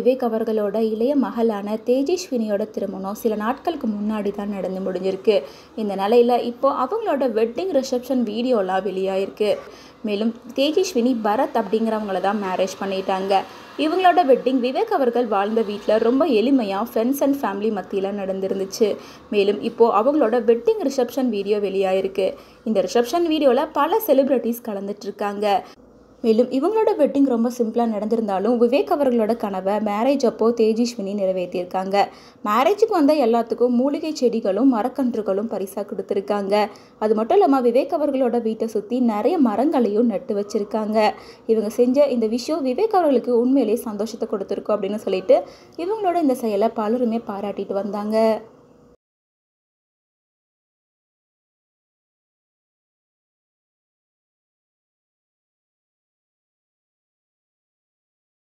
விவேக் அவர்களோட இளைய மகளான தேஜஸ்வினியோட திருமணம் சில நாட்களுக்கு முன்னாடி தான் நடந்து முடிஞ்சிருக்கு இந்த நிலையில் இப்போ அவங்களோட வெட்டிங் ரிசப்ஷன் வீடியோலாம் வெளியாயிருக்கு மேலும் தேஜஸ்வினி பரத் அப்படிங்கிறவங்கள தான் மேரேஜ் பண்ணிட்டாங்க இவங்களோட வெட்டிங் விவேக் அவர்கள் வாழ்ந்த வீட்டில் ரொம்ப எளிமையாக ஃப்ரெண்ட்ஸ் அண்ட் ஃபேமிலி மத்தியில் நடந்திருந்துச்சு மேலும் இப்போது அவங்களோட வெட்டிங் ரிசப்ஷன் வீடியோ வெளியாயிருக்கு இந்த ரிசப்ஷன் வீடியோவில் பல செலிப்ரிட்டிஸ் கலந்துட்டு இருக்காங்க மேலும் இவங்களோட வெட்டிங் ரொம்ப சிம்பிளாக நடந்திருந்தாலும் விவேக் அவர்களோட கனவை மேரேஜ் அப்போ தேஜஸ்வினி நிறைவேற்றியிருக்காங்க மேரேஜுக்கு வந்த எல்லாத்துக்கும் மூலிகை செடிகளும் மரக்கன்றுகளும் பரிசாக கொடுத்துருக்காங்க அது மட்டும் இல்லாமல் விவேக் அவர்களோட வீட்டை சுற்றி நிறைய மரங்களையும் நட்டு வச்சுருக்காங்க இவங்க செஞ்ச இந்த விஷயம் விவேக் அவர்களுக்கு உண்மையிலேயே சந்தோஷத்தை கொடுத்துருக்கோம் அப்படின்னு சொல்லிட்டு இவங்களோட இந்த செயலை பலருமே பாராட்டிட்டு வந்தாங்க